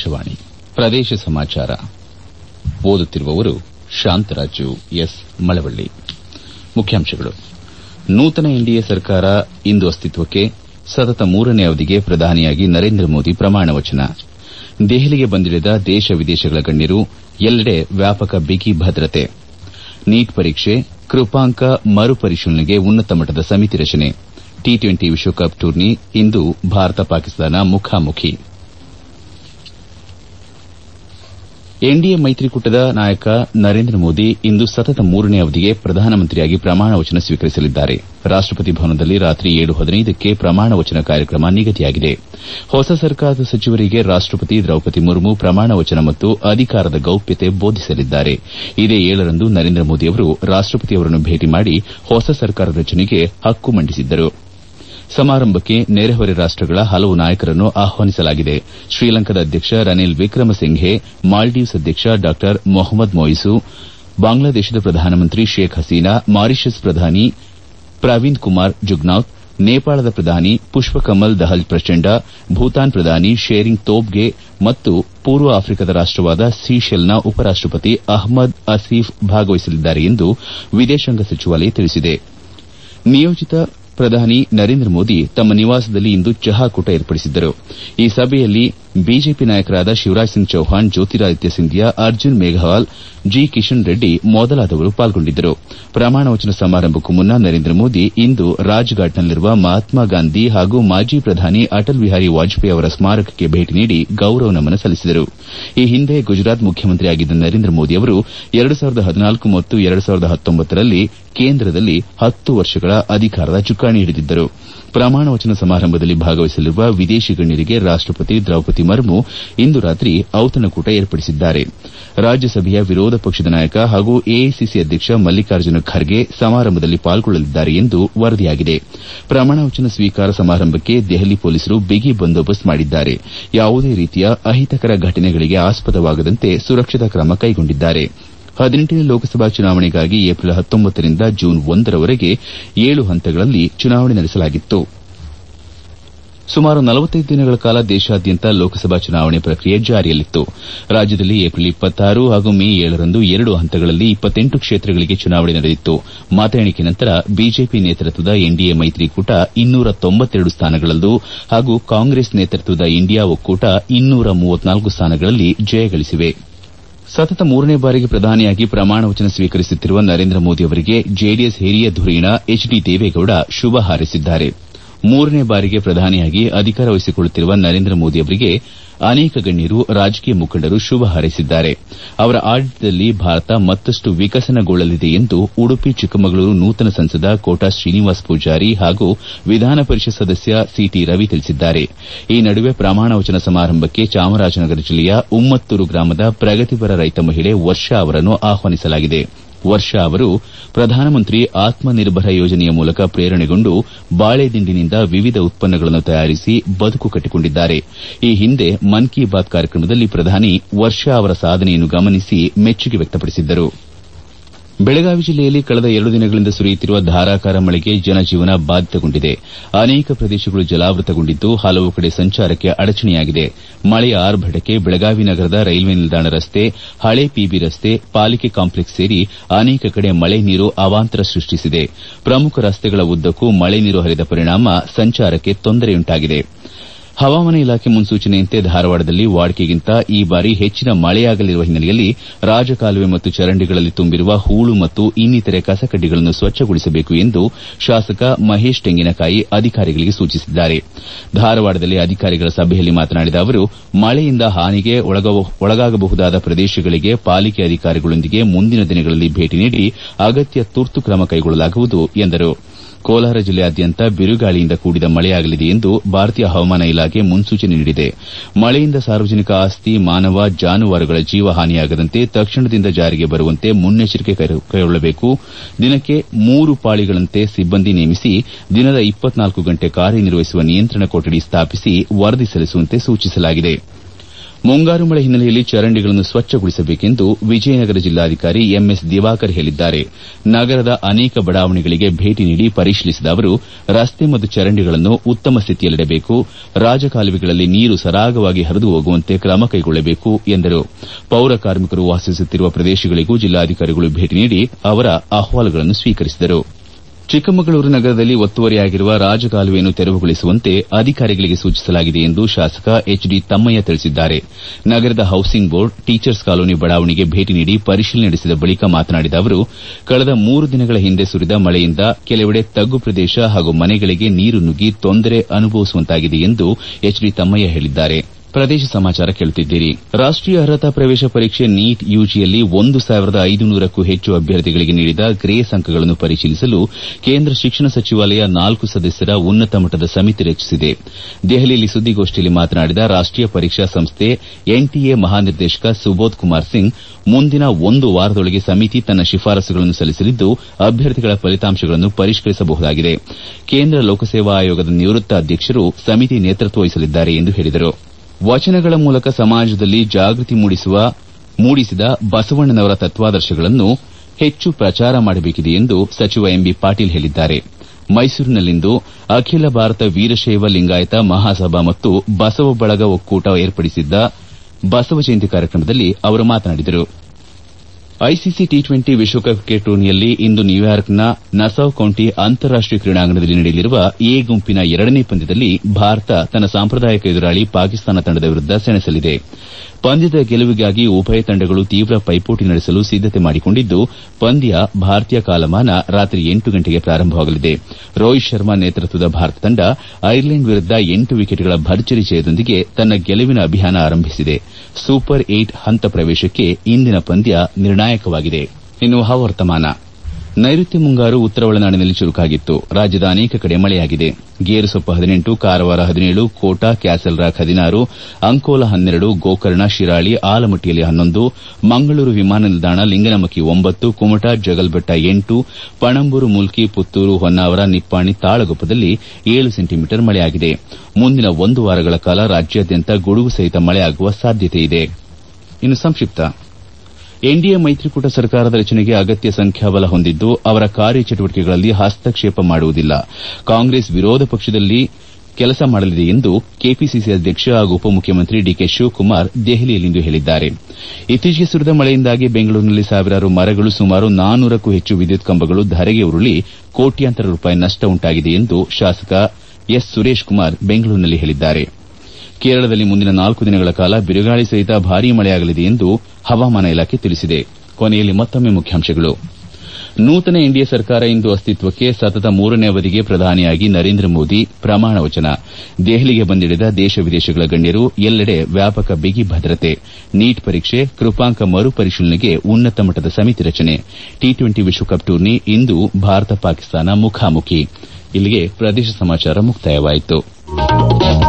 ಆಕಾಶವಾಣಿ ಪ್ರದೇಶ ಸಮಾಚಾರ ಓದುತ್ತಿರುವವರು ಶಾಂತರಾಜು ಎಸ್ ಮಳವಳ್ಳಿ ಮುಖ್ಯಾಂಶಗಳು ನೂತನ ಎನ್ಡಿಎ ಸರ್ಕಾರ ಇಂದು ಅಸ್ತಿತ್ವಕ್ಕೆ ಸತತ ಮೂರನೇ ಅವಧಿಗೆ ಪ್ರಧಾನಿಯಾಗಿ ನರೇಂದ್ರ ಮೋದಿ ಪ್ರಮಾಣ ವಚನ ದೆಹಲಿಗೆ ಬಂದಿಳಿದ ದೇಶ ವಿದೇಶಗಳ ಗಣ್ಯರು ಎಲ್ಲೆಡೆ ವ್ಯಾಪಕ ಬಿಗಿ ಭದ್ರತೆ ನೀಟ್ ಪರೀಕ್ಷೆ ಕೃಪಾಂಕ ಮರುಪರಿಶೀಲನೆಗೆ ಉನ್ನತ ಮಟ್ಟದ ಸಮಿತಿ ರಚನೆ ಟಿ ಟ್ವೆಂಟಿ ವಿಶ್ವಕಪ್ ಟೂರ್ನಿ ಇಂದು ಭಾರತ ಪಾಕಿಸ್ತಾನ ಮುಖಾಮುಖಿ ಎನ್ಡಿಎ ಮೈತ್ರಿಕೂಟದ ನಾಯಕ ನರೇಂದ್ರ ಮೋದಿ ಇಂದು ಸತತ ಮೂರನೇ ಅವಧಿಗೆ ಪ್ರಧಾನಮಂತ್ರಿಯಾಗಿ ಪ್ರಮಾಣ ವಚನ ಸ್ವೀಕರಿಸಲಿದ್ದಾರೆ ರಾಷ್ಟಪತಿ ಭವನದಲ್ಲಿ ರಾತ್ರಿ ಏಳು ಹದಿನೈದಕ್ಕೆ ಪ್ರಮಾಣ ವಚನ ಕಾರ್ಯಕ್ರಮ ನಿಗದಿಯಾಗಿದೆ ಹೊಸ ಸರ್ಕಾರದ ಸಚಿವರಿಗೆ ರಾಷ್ಟಪತಿ ದ್ರೌಪದಿ ಮುರ್ಮು ಪ್ರಮಾಣ ವಚನ ಮತ್ತು ಅಧಿಕಾರದ ಗೌಪ್ಯತೆ ಬೋಧಿಸಲಿದ್ದಾರೆ ಇದೇ ಏಳರಂದು ನರೇಂದ್ರ ಮೋದಿ ಅವರು ರಾಷ್ಟಪತಿಯವರನ್ನು ಭೇಟಿ ಮಾಡಿ ಹೊಸ ಸರ್ಕಾರ ರಚನೆಗೆ ಹಕ್ಕು ಮಂಡಿಸಿದ್ದರು ಸಮಾರಂಭಕ್ಕೆ ನೆರೆಹೊರೆ ರಾಷ್ಟಗಳ ಹಲವು ನಾಯಕರನ್ನು ಆಹ್ವಾನಿಸಲಾಗಿದೆ ಶ್ರೀಲಂಕಾದ ಅಧ್ಯಕ್ಷ ರನಿಲ್ ವಿಕ್ರಮಸಿಂಘೆ ಮಾಲ್ಡೀವ್ಸ್ ಅಧ್ಯಕ್ಷ ಡಾ ಮೊಹಮ್ಮದ್ ಮೊಯಿಸು ಬಾಂಗ್ಲಾದೇಶದ ಪ್ರಧಾನಮಂತ್ರಿ ಶೇಖ್ ಹಸೀನಾ ಮಾರಿಷಸ್ ಪ್ರಧಾನಿ ಪ್ರವೀಂದ್ ಕುಮಾರ್ ಜುಗ್ನೌತ್ ನೇಪಾಳದ ಪ್ರಧಾನಿ ಪುಷ್ಪಕಮಲ್ ದಹಲ್ ಪ್ರಚಂಡ ಭೂತಾನ್ ಪ್ರಧಾನಿ ಶೇರಿಂಗ್ ತೋಬ್ಗೆ ಮತ್ತು ಪೂರ್ವ ಆಫ್ರಿಕಾದ ರಾಷ್ಟವಾದ ಸೀಶೆಲ್ನ ಉಪರಾಷ್ಟಪತಿ ಅಹ್ಮದ್ ಅಸೀಫ್ ಭಾಗವಹಿಸಲಿದ್ದಾರೆ ಎಂದು ವಿದೇಶಾಂಗ ಸಚಿವಾಲಯ ತಿಳಿಸಿದೆ ನಿಯೋಜಿತ ಪ್ರಧಾನಿ ನರೇಂದ್ರ ಮೋದಿ ತಮ್ಮ ನಿವಾಸದಲ್ಲಿ ಇಂದು ಚಹಾಕೂಟ ಏರ್ಪಡಿಸಿದ್ದರು ಈ ಸಭೆಯಲ್ಲಿ ಬಿಜೆಪಿ ನಾಯಕರಾದ ಶಿವರಾಜ್ ಸಿಂಗ್ ಚೌಹಾಣ್ ಜ್ಯೋತಿರಾದಿತ್ಯ ಸಿಂಧಿಯಾ ಅರ್ಜುನ್ ಮೇಘವಾಲ್ ಜಿ ಕಿಶನ್ ರೆಡ್ಡಿ ಮೊದಲಾದವರು ಪಾಲ್ಗೊಂಡಿದ್ದರು ಪ್ರಮಾಣ ವಚನ ಸಮಾರಂಭಕ್ಕೂ ಮುನ್ನ ನರೇಂದ್ರ ಮೋದಿ ಇಂದು ರಾಜ್ಫಾಟ್ನಲ್ಲಿರುವ ಮಹಾತ್ಮ ಗಾಂಧಿ ಹಾಗೂ ಮಾಜಿ ಪ್ರಧಾನಿ ಅಟಲ್ ಬಿಹಾರಿ ವಾಜಪೇಯಿ ಅವರ ಸ್ಮಾರಕಕ್ಕೆ ಭೇಟಿ ನೀಡಿ ಗೌರವ ನಮನ ಸಲ್ಲಿಸಿದರು ಈ ಹಿಂದೆ ಗುಜರಾತ್ ಮುಖ್ಯಮಂತ್ರಿಯಾಗಿದ್ದ ನರೇಂದ್ರ ಮೋದಿ ಅವರು ಎರಡು ಸಾವಿರದ ಹದಿನಾಲ್ಕು ಮತ್ತು ಎರಡು ಸಾವಿರದ ಹತ್ತೊಂಬತ್ತರಲ್ಲಿ ಕೇಂದ್ರದಲ್ಲಿ ಹತ್ತು ವರ್ಷಗಳ ಅಧಿಕಾರದ ಚುಕ್ಕಾಣಿ ಹಿಡಿದಿದ್ದರು ಪ್ರಮಾಣ ವಚನ ಸಮಾರಂಭದಲ್ಲಿ ಭಾಗವಹಿಸಲಿರುವ ವಿದೇಶಿ ಗಣ್ಯರಿಗೆ ರಾಷ್ಟಪತಿ ದ್ರೌಪದಿ ಮುರ್ಮು ಇಂದು ರಾತ್ರಿ ಔತಣಕೂಟ ಏರ್ಪಡಿಸಿದ್ದಾರೆ ರಾಜ್ಯಸಭೆಯ ವಿರೋಧ ಪಕ್ಷದ ನಾಯಕ ಹಾಗೂ ಎಐಸಿಸಿ ಅಧ್ಯಕ್ಷ ಮಲ್ಲಿಕಾರ್ಜುನ ಖರ್ಗೆ ಸಮಾರಂಭದಲ್ಲಿ ಪಾಲ್ಗೊಳ್ಳಲಿದ್ದಾರೆ ಎಂದು ವರದಿಯಾಗಿದೆ ಪ್ರಮಾಣ ವಚನ ಸ್ವೀಕಾರ ಸಮಾರಂಭಕ್ಕೆ ದೆಹಲಿ ಪೊಲೀಸರು ಬಿಗಿ ಬಂದೋಬಸ್ತ್ ಮಾಡಿದ್ದಾರೆ ಯಾವುದೇ ರೀತಿಯ ಅಹಿತಕರ ಘಟನೆಗಳಿಗೆ ಆಸ್ಪದವಾಗದಂತೆ ಸುರಕ್ಷತಾ ಕ್ರಮ ಕೈಗೊಂಡಿದ್ದಾರೆ ಹದಿನೆಂಟನೇ ಲೋಕಸಭಾ ಚುನಾವಣೆಗಾಗಿ ಏಪ್ರಿಲ್ ಹತ್ತೊಂಬತ್ತರಿಂದ ಜೂನ್ ಒಂದರವರೆಗೆ ಏಳು ಹಂತಗಳಲ್ಲಿ ಚುನಾವಣೆ ನಡೆಸಲಾಗಿತ್ತು ಸುಮಾರು ನಲವತ್ತೈದು ದಿನಗಳ ಕಾಲ ದೇಶಾದ್ಯಂತ ಲೋಕಸಭಾ ಚುನಾವಣೆ ಪ್ರಕ್ರಿಯೆ ಜಾರಿಯಲ್ಲಿತ್ತು ರಾಜ್ಯದಲ್ಲಿ ಏಪ್ರಿಲ್ ಇಪ್ಪತ್ತಾರು ಹಾಗೂ ಮೇ ಏಳರಂದು ಎರಡು ಹಂತಗಳಲ್ಲಿ ಇಪ್ಪತ್ತೆಂಟು ಕ್ಷೇತ್ರಗಳಿಗೆ ಚುನಾವಣೆ ನಡೆದಿತ್ತು ಮತ ಎಣಿಕೆ ನಂತರ ಬಿಜೆಪಿ ನೇತೃತ್ವದ ಎನ್ಡಿಎ ಮೈತ್ರಿಕೂಟ ಇನ್ನೂರ ತೊಂಬತ್ತೆರಡು ಸ್ಥಾನಗಳಲ್ಲೂ ಹಾಗೂ ಕಾಂಗ್ರೆಸ್ ನೇತೃತ್ವದ ಇಂಡಿಯಾ ಒಕ್ಕೂಟ ಇನ್ನೂರ ಮೂವತ್ನಾಲ್ಕು ಸ್ಥಾನಗಳಲ್ಲಿ ಜಯಗಳಿಸಿವೆ ಸತತ ಮೂರನೇ ಬಾರಿಗೆ ಪ್ರಧಾನಿಯಾಗಿ ಪ್ರಮಾಣ ವಚನ ಸ್ವೀಕರಿಸುತ್ತಿರುವ ನರೇಂದ್ರ ಮೋದಿ ಅವರಿಗೆ ಜೆಡಿಎಸ್ ಹಿರಿಯ ಧುರೀಣ ಎಚ್ ಡಿ ದೇವೇಗೌಡ ಶುಭ ಹಾರೈಸಿದ್ದಾರೆ ಮೂರನೇ ಬಾರಿಗೆ ಪ್ರಧಾನಿಯಾಗಿ ಅಧಿಕಾರ ವಹಿಸಿಕೊಳ್ಳುತ್ತಿರುವ ನರೇಂದ್ರ ಮೋದಿ ಅವರಿಗೆ ಅನೇಕ ಗಣ್ಯರು ರಾಜಕೀಯ ಮುಖಂಡರು ಶುಭ ಹಾರೈಸಿದ್ದಾರೆ ಅವರ ಆಡಳಿತದಲ್ಲಿ ಭಾರತ ಮತ್ತಷ್ಟು ವಿಕಸನಗೊಳ್ಳಲಿದೆ ಎಂದು ಉಡುಪಿ ಚಿಕ್ಕಮಗಳೂರು ನೂತನ ಸಂಸದ ಕೋಟಾ ಶ್ರೀನಿವಾಸ ಪೂಜಾರಿ ಹಾಗೂ ವಿಧಾನ ಪರಿಷತ್ ಸದಸ್ಯ ಸಿಟಿ ರವಿ ತಿಳಿಸಿದ್ದಾರೆ ಈ ನಡುವೆ ಪ್ರಮಾಣ ವಚನ ಸಮಾರಂಭಕ್ಕೆ ಚಾಮರಾಜನಗರ ಜಿಲ್ಲೆಯ ಉಮ್ಮತ್ತೂರು ಗ್ರಾಮದ ಪ್ರಗತಿಪರ ರೈತ ಮಹಿಳೆ ವರ್ಷಾ ಅವರನ್ನು ಆಹ್ವಾನಿಸಲಾಗಿದೆ ವರ್ಷಾ ಅವರು ಪ್ರಧಾನಮಂತ್ರಿ ಆತ್ಮನಿರ್ಭರ ಯೋಜನೆಯ ಮೂಲಕ ಪ್ರೇರಣೆಗೊಂಡು ಬಾಳೆ ದಿಂಡಿನಿಂದ ವಿವಿಧ ಉತ್ಪನ್ನಗಳನ್ನು ತಯಾರಿಸಿ ಬದುಕು ಕಟ್ಟಿಕೊಂಡಿದ್ದಾರೆ ಈ ಹಿಂದೆ ಮನ್ ಕಿ ಬಾತ್ ಕಾರ್ಯಕ್ರಮದಲ್ಲಿ ಪ್ರಧಾನಿ ವರ್ಷಾ ಅವರ ಸಾಧನೆಯನ್ನು ಗಮನಿಸಿ ಮೆಚ್ಚುಗೆ ವ್ಯಕ್ತಪಡಿಸಿದ್ದರು ಬೆಳಗಾವಿ ಜಿಲ್ಲೆಯಲ್ಲಿ ಕಳೆದ ಎರಡು ದಿನಗಳಿಂದ ಸುರಿಯುತ್ತಿರುವ ಧಾರಾಕಾರ ಮಳೆಗೆ ಜನಜೀವನ ಬಾಧಿತಗೊಂಡಿದೆ ಅನೇಕ ಪ್ರದೇಶಗಳು ಜಲಾವೃತಗೊಂಡಿದ್ದು ಹಲವು ಕಡೆ ಸಂಚಾರಕ್ಕೆ ಅಡಚಣೆಯಾಗಿದೆ ಮಳೆಯ ಆರ್ಭಟಕ್ಕೆ ಬೆಳಗಾವಿ ನಗರದ ರೈಲ್ವೆ ನಿಲ್ದಾಣ ರಸ್ತೆ ಹಳೆ ಪಿಬಿ ರಸ್ತೆ ಪಾಲಿಕೆ ಕಾಂಪ್ಲೆಕ್ಸ್ ಸೇರಿ ಅನೇಕ ಕಡೆ ಮಳೆ ನೀರು ಅವಾಂತರ ಸೃಷ್ಟಿಸಿದೆ ಪ್ರಮುಖ ರಸ್ತೆಗಳ ಉದ್ದಕ್ಕೂ ಮಳೆ ನೀರು ಹರಿದ ಪರಿಣಾಮ ಸಂಚಾರಕ್ಕೆ ತೊಂದರೆಯುಂಟಾಗಿದೆ ಹವಾಮಾನ ಇಲಾಖೆ ಮುನ್ಸೂಚನೆಯಂತೆ ಧಾರವಾಡದಲ್ಲಿ ವಾಡಿಕೆಗಿಂತ ಈ ಬಾರಿ ಹೆಚ್ಚಿನ ಮಳೆಯಾಗಲಿರುವ ಹಿನ್ನೆಲೆಯಲ್ಲಿ ರಾಜಕಾಲುವೆ ಮತ್ತು ಚರಂಡಿಗಳಲ್ಲಿ ತುಂಬಿರುವ ಹೂಳು ಮತ್ತು ಇನ್ನಿತರೆ ಕಸಕಡ್ಡಿಗಳನ್ನು ಸ್ವಚ್ಛಗೊಳಿಸಬೇಕು ಎಂದು ಶಾಸಕ ಮಹೇಶ್ ತೆಂಗಿನಕಾಯಿ ಅಧಿಕಾರಿಗಳಿಗೆ ಸೂಚಿಸಿದ್ದಾರೆ ಧಾರವಾಡದಲ್ಲಿ ಅಧಿಕಾರಿಗಳ ಸಭೆಯಲ್ಲಿ ಮಾತನಾಡಿದ ಅವರು ಮಳೆಯಿಂದ ಹಾನಿಗೆ ಒಳಗಾಗಬಹುದಾದ ಪ್ರದೇಶಗಳಿಗೆ ಪಾಲಿಕೆ ಅಧಿಕಾರಿಗಳೊಂದಿಗೆ ಮುಂದಿನ ದಿನಗಳಲ್ಲಿ ಭೇಟಿ ನೀಡಿ ಅಗತ್ಯ ತುರ್ತು ಕ್ರಮ ಕೈಗೊಳ್ಳಲಾಗುವುದು ಎಂದರು ಕೋಲಾರ ಜಿಲ್ಲೆಯಾದ್ಯಂತ ಬಿರುಗಾಳಿಯಿಂದ ಕೂಡಿದ ಮಳೆಯಾಗಲಿದೆ ಎಂದು ಭಾರತೀಯ ಹವಾಮಾನ ಇಲಾಖೆ ಮುನ್ಸೂಚನೆ ನೀಡಿದೆ ಮಳೆಯಿಂದ ಸಾರ್ವಜನಿಕ ಆಸ್ತಿ ಮಾನವ ಜಾನುವಾರುಗಳ ಜೀವ ಹಾನಿಯಾಗದಂತೆ ತಕ್ಷಣದಿಂದ ಜಾರಿಗೆ ಬರುವಂತೆ ಮುನ್ನೆಚ್ಚರಿಕೆ ಕೈಗೊಳ್ಳಬೇಕು ದಿನಕ್ಕೆ ಮೂರು ಪಾಳಿಗಳಂತೆ ಸಿಬ್ಬಂದಿ ನೇಮಿಸಿ ದಿನದ ಇಪ್ಪತ್ನಾಲ್ಕು ಗಂಟೆ ಕಾರ್ಯನಿರ್ವಹಿಸುವ ನಿಯಂತ್ರಣ ಕೊಠಡಿ ಸ್ಥಾಪಿಸಿ ವರದಿ ಸಲ್ಲಿಸುವಂತೆ ಸೂಚಿಸಲಾಗಿದೆ ಮುಂಗಾರು ಮಳೆ ಹಿನ್ನೆಲೆಯಲ್ಲಿ ಚರಂಡಿಗಳನ್ನು ಸ್ವಚ್ಛಗೊಳಿಸಬೇಕೆಂದು ವಿಜಯನಗರ ಜಿಲ್ಲಾಧಿಕಾರಿ ಎಂಎಸ್ ದಿವಾಕರ್ ಹೇಳಿದ್ದಾರೆ ನಗರದ ಅನೇಕ ಬಡಾವಣೆಗಳಿಗೆ ಭೇಟಿ ನೀಡಿ ಪರಿಶೀಲಿಸಿದ ಅವರು ರಸ್ತೆ ಮತ್ತು ಚರಂಡಿಗಳನ್ನು ಉತ್ತಮ ಸ್ಥಿತಿಯಲ್ಲಿಡಬೇಕು ರಾಜಕಾಲುವೆಗಳಲ್ಲಿ ನೀರು ಸರಾಗವಾಗಿ ಹರಿದು ಹೋಗುವಂತೆ ಕ್ರಮ ಕೈಗೊಳ್ಳಬೇಕು ಎಂದರು ಪೌರ ಕಾರ್ಮಿಕರು ವಾಸಿಸುತ್ತಿರುವ ಪ್ರದೇಶಗಳಿಗೂ ಜಿಲ್ಲಾಧಿಕಾರಿಗಳು ಭೇಟಿ ನೀಡಿ ಅವರ ಅಹವಾಲುಗಳನ್ನು ಸ್ವೀಕರಿಸಿದರು ಚಿಕ್ಕಮಗಳೂರು ನಗರದಲ್ಲಿ ಒತ್ತುವರಿಯಾಗಿರುವ ರಾಜಕಾಲುವೆಯನ್ನು ತೆರವುಗೊಳಿಸುವಂತೆ ಅಧಿಕಾರಿಗಳಿಗೆ ಸೂಚಿಸಲಾಗಿದೆ ಎಂದು ಶಾಸಕ ಎಚ್ ಡಿ ತಮ್ಮಯ್ಯ ತಿಳಿಸಿದ್ದಾರೆ ನಗರದ ಹೌಸಿಂಗ್ ಬೋರ್ಡ್ ಟೀಚರ್ಸ್ ಕಾಲೋನಿ ಬಡಾವಣೆಗೆ ಭೇಟಿ ನೀಡಿ ಪರಿಶೀಲನೆ ನಡೆಸಿದ ಬಳಿಕ ಮಾತನಾಡಿದ ಅವರು ಕಳೆದ ಮೂರು ದಿನಗಳ ಹಿಂದೆ ಸುರಿದ ಮಳೆಯಿಂದ ಕೆಲವೆಡೆ ತಗ್ಗು ಪ್ರದೇಶ ಹಾಗೂ ಮನೆಗಳಿಗೆ ನೀರು ನುಗ್ಗಿ ತೊಂದರೆ ಅನುಭವಿಸುವಂತಾಗಿದೆ ಎಂದು ಎಚ್ ಡಿ ತಮ್ಮಯ್ಯ ಹೇಳಿದ್ದಾರೆ ಪ್ರದೇಶ ಸಮಾಚಾರ ಕೇಳುತ್ತಿದ್ದೀರಿ ರಾಷ್ಟೀಯ ಅರ್ಹತಾ ಪ್ರವೇಶ ಪರೀಕ್ಷೆ ನೀಟ್ ಯುಜಿಯಲ್ಲಿ ಒಂದು ಸಾವಿರದ ಐದುನೂರಕ್ಕೂ ಹೆಚ್ಚು ಅಭ್ಯರ್ಥಿಗಳಿಗೆ ನೀಡಿದ ಗ್ರೇಸ್ ಅಂಕಗಳನ್ನು ಪರಿಶೀಲಿಸಲು ಕೇಂದ್ರ ಶಿಕ್ಷಣ ಸಚಿವಾಲಯ ನಾಲ್ಕು ಸದಸ್ಯರ ಉನ್ನತ ಮಟ್ಟದ ಸಮಿತಿ ರಚಿಸಿದೆ ದೆಹಲಿಯಲ್ಲಿ ಸುದ್ದಿಗೋಷ್ಠಿಯಲ್ಲಿ ಮಾತನಾಡಿದ ರಾಷ್ಟೀಯ ಪರೀಕ್ಷಾ ಸಂಸ್ಥೆ ಎನ್ಟಿಎ ಮಹಾನಿರ್ದೇಶಕ ಸುಬೋಧ್ ಕುಮಾರ್ ಸಿಂಗ್ ಮುಂದಿನ ಒಂದು ವಾರದೊಳಗೆ ಸಮಿತಿ ತನ್ನ ಶಿಫಾರಸುಗಳನ್ನು ಸಲ್ಲಿಸಲಿದ್ದು ಅಭ್ಯರ್ಥಿಗಳ ಫಲಿತಾಂಶಗಳನ್ನು ಪರಿಷ್ಕರಿಸಬಹುದಾಗಿದೆ ಕೇಂದ್ರ ಲೋಕಸೇವಾ ಆಯೋಗದ ನಿವೃತ್ತ ಅಧ್ಯಕ್ಷರು ಸಮಿತಿ ನೇತೃತ್ವ ವಹಿಸಲಿದ್ದಾರೆ ಎಂದು ಹೇಳಿದರು ವಚನಗಳ ಮೂಲಕ ಸಮಾಜದಲ್ಲಿ ಜಾಗೃತಿ ಮೂಡಿಸಿದ ಬಸವಣ್ಣನವರ ತತ್ವಾದರ್ಶಗಳನ್ನು ಹೆಚ್ಚು ಪ್ರಚಾರ ಮಾಡಬೇಕಿದೆ ಎಂದು ಸಚಿವ ಎಂಬಿ ಪಾಟೀಲ್ ಹೇಳಿದ್ದಾರೆ ಮೈಸೂರಿನಲ್ಲಿಂದು ಅಖಿಲ ಭಾರತ ವೀರಶೈವ ಲಿಂಗಾಯತ ಮಹಾಸಭಾ ಮತ್ತು ಬಸವ ಬಳಗ ಒಕ್ಕೂಟ ಏರ್ಪಡಿಸಿದ್ದ ಬಸವ ಜಯಂತಿ ಕಾರ್ಯಕ್ರಮದಲ್ಲಿ ಅವರು ಮಾತನಾಡಿದರು ಐಸಿಸಿ ಟಿ ಟ್ವೆಂಟಿ ವಿಶ್ವಕಪ್ ಕ್ರಿಕೆಟ್ ಟೂರ್ನಿಯಲ್ಲಿ ಇಂದು ನ್ಯೂಯಾರ್ಕ್ನ ನಸಾವ್ ಕೌಂಟಿ ಅಂತಾರಾಷ್ಟೀಯ ಕ್ರೀಡಾಂಗಣದಲ್ಲಿ ನಡೆಯಲಿರುವ ಎ ಗುಂಪಿನ ಎರಡನೇ ಪಂದ್ಯದಲ್ಲಿ ಭಾರತ ತನ್ನ ಸಾಂಪ್ರದಾಯಿಕ ಎದುರಾಳಿ ಪಾಕಿಸ್ತಾನ ತಂಡದ ವಿರುದ್ದ ಸೆಣಸಲಿದೆ ಪಂದ್ಯದ ಗೆಲುವಿಗಾಗಿ ಉಭಯ ತಂಡಗಳು ತೀವ್ರ ಪೈಪೋಟಿ ನಡೆಸಲು ಸಿದ್ದತೆ ಮಾಡಿಕೊಂಡಿದ್ದು ಪಂದ್ಯ ಭಾರತೀಯ ಕಾಲಮಾನ ರಾತ್ರಿ ಎಂಟು ಗಂಟೆಗೆ ಪ್ರಾರಂಭವಾಗಲಿದೆ ರೋಹಿತ್ ಶರ್ಮಾ ನೇತೃತ್ವದ ಭಾರತ ತಂಡ ಐರ್ಲೆಂಡ್ ವಿರುದ್ದ ಎಂಟು ವಿಕೆಟ್ಗಳ ಭರ್ಜರಿ ಜಯದೊಂದಿಗೆ ತನ್ನ ಗೆಲುವಿನ ಅಭಿಯಾನ ಆರಂಭಿಸಿದೆ ಸೂಪರ್ ಏಟ್ ಹಂತ ಪ್ರವೇಶಕ್ಕೆ ಇಂದಿನ ಪಂದ್ಯ ನಿರ್ಣಾಯಕವಾಗಿದೆ ನೈಋತ್ಯ ಮುಂಗಾರು ಉತ್ತರ ಒಳನಾಡಿನಲ್ಲಿ ಚುರುಕಾಗಿತ್ತು ರಾಜ್ಯದ ಅನೇಕ ಕಡೆ ಮಳೆಯಾಗಿದೆ ಗೇರುಸೊಪ್ಪ ಹದಿನೆಂಟು ಕಾರವಾರ ಹದಿನೇಳು ಕೋಟಾ ಕ್ಯಾಸಲ್ರಾಕ್ ಹದಿನಾರು ಅಂಕೋಲಾ ಹನ್ನೆರಡು ಗೋಕರ್ಣ ಶಿರಾಳಿ ಆಲಮಟ್ಟಿಯಲ್ಲಿ ಹನ್ನೊಂದು ಮಂಗಳೂರು ವಿಮಾನ ನಿಲ್ದಾಣ ಲಿಂಗನಮಕ್ಕಿ ಒಂಬತ್ತು ಕುಮಟಾ ಜಗಲ್ಬೆಟ್ಟ ಎಂಟು ಪಣಂಬೂರು ಮುಲ್ಕಿ ಪುತ್ತೂರು ಹೊನ್ನಾವರ ನಿಪ್ಪಾಣಿ ತಾಳಗುಪ್ಪದಲ್ಲಿ ಏಳು ಸೆಂಟಿಮೀಟರ್ ಮಳೆಯಾಗಿದೆ ಮುಂದಿನ ಒಂದು ವಾರಗಳ ಕಾಲ ರಾಜ್ಯಾದ್ಯಂತ ಗುಡುಗು ಸಹಿತ ಮಳೆಯಾಗುವ ಸಾಧ್ಯತೆಯಿದೆ ಎನ್ಡಿಎ ಮೈತ್ರಿಕೂಟ ಸರ್ಕಾರದ ರಚನೆಗೆ ಅಗತ್ಯ ಸಂಖ್ಯಾಬಲ ಹೊಂದಿದ್ದು ಅವರ ಕಾರ್ಯಚಟುವಟಿಕೆಗಳಲ್ಲಿ ಹಸ್ತಕ್ಷೇಪ ಮಾಡುವುದಿಲ್ಲ ಕಾಂಗ್ರೆಸ್ ವಿರೋಧ ಪಕ್ಷದಲ್ಲಿ ಕೆಲಸ ಮಾಡಲಿದೆ ಎಂದು ಕೆಪಿಸಿಸಿ ಅಧ್ಯಕ್ಷ ಹಾಗೂ ಉಪಮುಖ್ಯಮಂತ್ರಿ ಡಿಕೆ ಶಿವಕುಮಾರ್ ದೆಹಲಿಯಲ್ಲಿಂದು ಹೇಳಿದ್ದಾರೆ ಇತ್ತೀಚೆಗೆ ಸುರಿದ ಮಳೆಯಿಂದಾಗಿ ಬೆಂಗಳೂರಿನಲ್ಲಿ ಸಾವಿರಾರು ಮರಗಳು ಸುಮಾರು ನಾನ್ನೂರಕ್ಕೂ ಹೆಚ್ಚು ವಿದ್ಯುತ್ ಕಂಬಗಳು ಧರೆಗೆ ಉರುಳಿ ಕೋಟ್ಯಾಂತರ ರೂಪಾಯಿ ನಷ್ಟ ಉಂಟಾಗಿದೆ ಎಂದು ಶಾಸಕ ಎಸ್ ಸುರೇಶ್ ಕುಮಾರ್ ಬೆಂಗಳೂರಿನಲ್ಲಿ ಹೇಳಿದ್ದಾರೆ ಕೇರಳದಲ್ಲಿ ಮುಂದಿನ ನಾಲ್ಕು ದಿನಗಳ ಕಾಲ ಬಿರುಗಾಳಿ ಸಹಿತ ಭಾರೀ ಮಳೆಯಾಗಲಿದೆ ಎಂದು ಹವಾಮಾನ ಇಲಾಖೆ ತಿಳಿಸಿದೆ ಕೊನೆಯಲ್ಲಿ ಮತ್ತೊಮ್ಮೆ ಮುಖ್ಯಾಂಶಗಳು ನೂತನ ಎನ್ಡಿಎ ಸರ್ಕಾರ ಇಂದು ಅಸ್ತಿತ್ವಕ್ಕೆ ಸತತ ಮೂರನೇ ಅವಧಿಗೆ ಪ್ರಧಾನಿಯಾಗಿ ನರೇಂದ್ರ ಮೋದಿ ಪ್ರಮಾಣ ವಚನ ದೆಹಲಿಗೆ ಬಂದಿಳಿದ ದೇಶ ವಿದೇಶಗಳ ಗಣ್ಯರು ಎಲ್ಲೆಡೆ ವ್ಯಾಪಕ ಬಿಗಿ ಭದ್ರತೆ ನೀಟ್ ಪರೀಕ್ಷೆ ಕೃಪಾಂಕ ಮರುಪರಿಶೀಲನೆಗೆ ಉನ್ನತ ಮಟ್ಟದ ಸಮಿತಿ ರಚನೆ ಟಿ ಟ್ವೆಂಟಿ ವಿಶ್ವಕಪ್ ಟೂರ್ನಿ ಇಂದು ಭಾರತ ಪಾಕಿಸ್ತಾನ ಮುಖಾಮುಖಿ ಇಲ್ಲಿಗೆ ಪ್ರದೇಶ ಸಮಾಚಾರ ಮುಕ್ತಾಯವಾಯಿತು